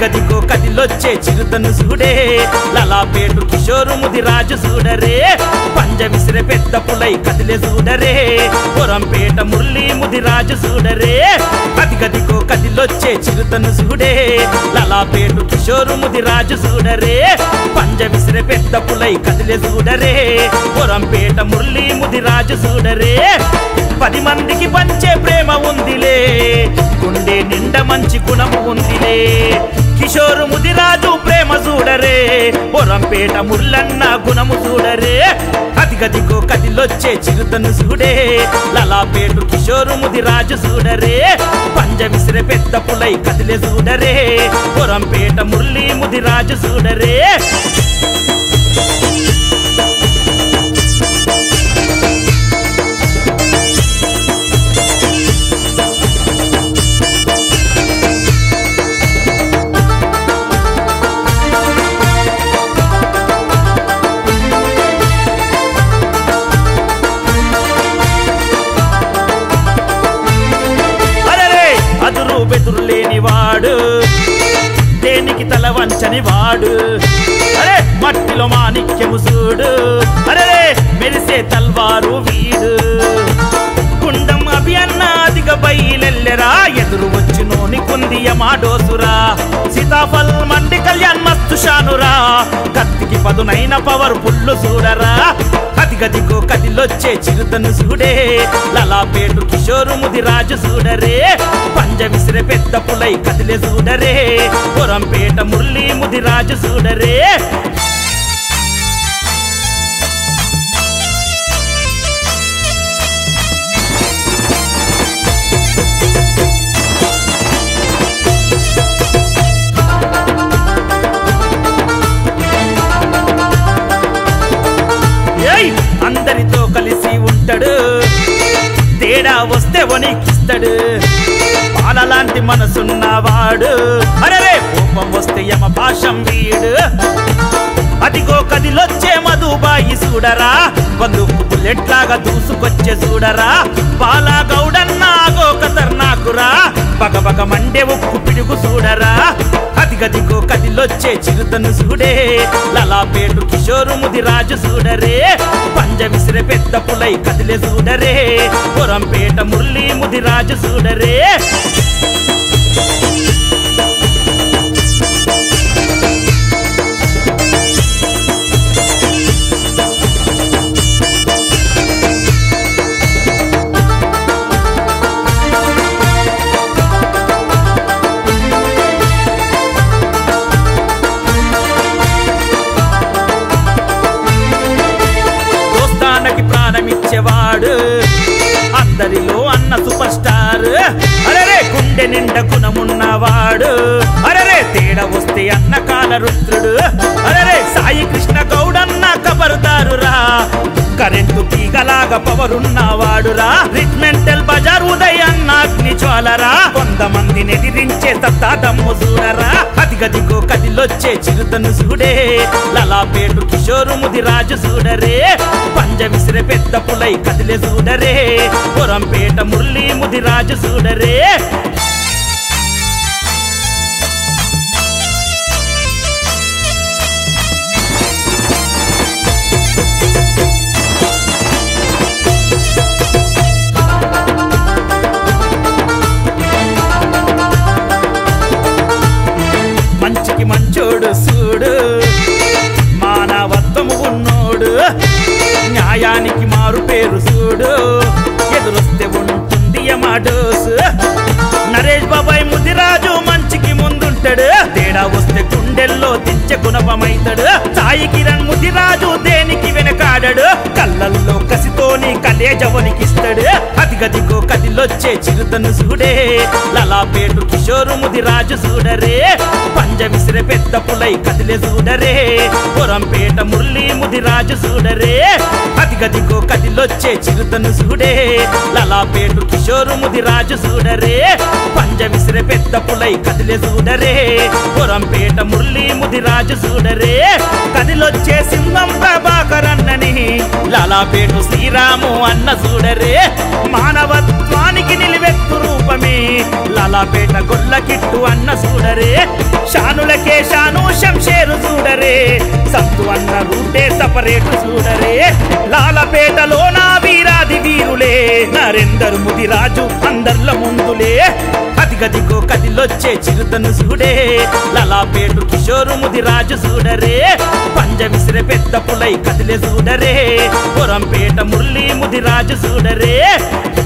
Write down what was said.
అదిగదిగో కదిలొచ్చే చిరుతను చూడే లలాపేటు కిషోరు ముది రాజు చూడరే పంజ విసిరే పెద్ద పులై కదిలే చూడరే పొరంపేట మురళి ముది రాజు చూడరే అదిగదిగో కదిలొచ్చే చిరుతను చూడే లలాపేటు కిషోరు ముది రాజు చూడరే పంజ విసిరే పెద్ద పులై కదిలే చూడరే పొరంపేట మురళి ముది రాజు చూడరే పది మందికి పంచే ప్రేమ ఉందిలే గుండె నిండా మంచి గుణము ఉందిలే కిషోరు ముదిరాజు ప్రేమ చూడరే పొరంపేట ముల్లన్న గుణము చూడరే అదిగదిగో కదిలొచ్చే చిరుతను చూడే లలాపేటు కిషోరు ముదిరాజు చూడరే పంజ విసిరే పెద్ద పులై కదిలే చూడరే పొరంపేట మురళి ముదిరాజు చూడరే అరరే అదురు బెదురు లేని వాడు దేనికి తల వంచని వాడు అరే మట్టిలో మాణిక్యము చూడు అరే మెరిసే తల్వారు వీడు కుండం అభియన్న అధిక బయలెల్లెరా ఎదురు వచ్చి నోని కుందియ మాడోసురా సీతాఫల్ మండి కళ్యాణ్ మస్తు షానురా కత్తికి పదునైన పవర్ పుల్లు చూడరా అదిగదిగో కదిలొచ్చే చిరుతను చూడే లలాపేటు కిషోరు ముది రాజు చూడరే పంజ విసిరే పెద్ద పులై కదిలే చూడరే పొరంపేట మురళి ముది రాజు చూడరే ఏయ్ అందరితో కలిసి ఉంటాడు తేడా వస్తే వణికిస్తాడు పాలలాంటి మనసున్నవాడు అరే కోపం వస్తే యమ భాషం వీడు అదిగో కదిలొచ్చే మధుబాయి చూడరా బంధుకు బుల్లెట్లాగా దూసుకొచ్చే చూడరా బాలా గౌడన్న ఆగో ఖతర్నాకురా బగ బగ మండే ఉక్కు పిడుగు చూడరా అదిగదిగో కదిలొచ్చే చిరుతను చూడే లలాపేటు కిషోరు ముది రాజు చూడరే పంజ విసిరే పెద్ద పులై కదిలే చూడరే పొరంపేట మురళి ముది రాజు చూడరే దోస్తానకి ప్రాణమిచ్చేవాడు అందరిలో అన్న సూపర్ స్టార్ అరరే గుండె నిండా గుణమున్నవాడు అరరే తేడా వస్తే అన్న కాల రుద్రుడు అరరే సాయి కృష్ణ గౌడన్న కబరుదారురా కరెంటు తీగలాగా పవరున్నవాడురా రిచ్మెంటల్ బజార్ ఉదయ్ అన్న అగ్ని జ్వాలరా కొంతమందిని ఎదిరించే తత్తాదమ్ము చూడరా అదిగదిగో కదిలొచ్చే చిరుతను చూడే లలాపేటు కిషోరు ముది రాజు చూడరే పంజ విసిరే పెద్ద పులై కదిలే చూడరే పొరంపేట మురళి ముది రాజు చూడరే మంచికి మంచోడు చూడు మానవత్వము ఉన్నోడు న్యాయానికి మారు పేరు చూడు ఎదురొస్తే ఉంటుంది యమాడోసు నరేష్ బాబాయ్ ముదిరాజు మంచికి ముందుంటాడు తేడా వస్తే గుండెల్లో దించె గుణపమైతాడు సాయి కిరణ్ ముదిరాజు దేనికి వెనకాడాడు కళ్ళల్లో కసితోని కలేజవనికిస్తాడు అదిగదిగో కదిలొచ్చే చిరుతను చూడే లలాపేటు కిషోరు ముదిరాజు చూడరే పంజ విసిరే పెద్ద పులై కదిలే చూడరే పొరంపేట మురళి ముదిరాజు చూడరే అదిగదిగో కదిలొచ్చే చిరుతను చూడే లలాపేటు కిషోరు ముదిరాజు చూడరే పంజ విసిరే పెద్ద పులై కదిలే చూడరే పొరంపేట మురళి ముదిరాజు చూడరే కదిలొచ్చే సింహం ప్రభాకర్ అన్నని లాలాపేటు శ్రీరాము అన్న చూడరే మానవత్వానికి నిలివెత్తు రూప రూపమే లాలాపేట గొల్ల కిట్టు అన్న చూడరే షానులకే షాను శంషేరు చూడరే సంతు అన్న రూటే సపరేటు చూడరే లాలపేటలో నా వీరాది వీరులే నరేందర్ ముదిరాజు అందర్ల ముందులే అదిగదిగో కదిలొచ్చే చిరుతను చూడే లలాపేటు కిషోరు ముదిరాజు చూడరే పంజ విసిరే పెద్ద పులై కదిలే చూడరే పురంపేట మురళి ముదిరాజు చూడరే